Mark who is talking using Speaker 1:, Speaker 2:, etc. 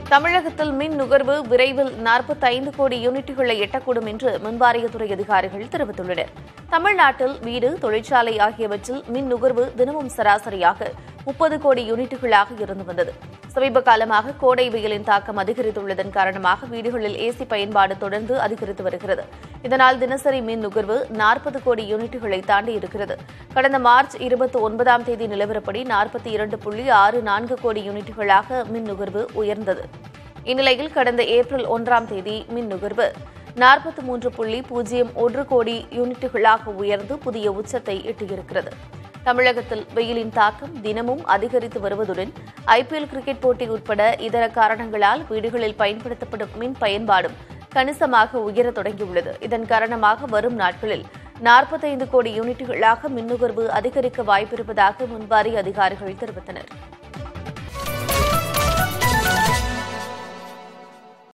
Speaker 1: தமிழகத்தில் மின் நுகர்வு விரைவில் 45 கோடி யூனிட்டுகளை எட்டக்கூடும் என்று மின்வாரியத்துறை அதிகாரிகள் தெரிவித்துள்ளனர் தமிழ்நாட்டில் வீடு தொழிற்சாலை ஆகியவற்றில் மின் நுகர்வு தினமும் சராசரியாக முப்பது கோடி யூனிட்டுகளாக இருந்து வந்தது சமீப காலமாக கோடை வெயிலின் தாக்கம் அதிகரித்துள்ளதன் காரணமாக வீடுகளில் ஏசி பயன்பாடு தொடர்ந்து அதிகரித்து வருகிறது இதனால் தினசரி மின் நுகர்வு நாற்பது கோடி யூனிட்டுகளை தாண்டி இருக்கிறது கடந்த மார்ச் இருபத்தி ஒன்பதாம் தேதி நிலவரப்படி நாற்பத்தி இரண்டு புள்ளி ஆறு நான்கு கோடி யூனிட்டுகளாக மின் நுகர்வு உயர்ந்தது இந்நிலையில் கடந்த ஏப்ரல் ஒன்றாம் தேதி மின் நுகர்வு நாற்பத்தி மூன்று புள்ளி பூஜ்ஜியம் ஒன்று கோடி யூனிட்டுகளாக உயர்ந்து புதிய உச்சத்தை எட்டியிருக்கிறது தமிழகத்தில் வெயிலின் தாக்கம் தினமும் அதிகரித்து வருவதுடன் ஐபிஎல் கிரிக்கெட் போட்டி உட்பட இதர காரணங்களால் வீடுகளில் பயன்படுத்தப்படும் மின் பயன்பாடும் கணிசமாக உயரத் தொடங்கியுள்ளது இதன் காரணமாக வரும் நாட்களில் நாற்பத்தைந்து கோடி யூனிட்டுகளாக மின் நுகர்வு அதிகரிக்க வாய்ப்பிருப்பதாக முன்வாரிய அதிகாரிகள் தெரிவித்தனர்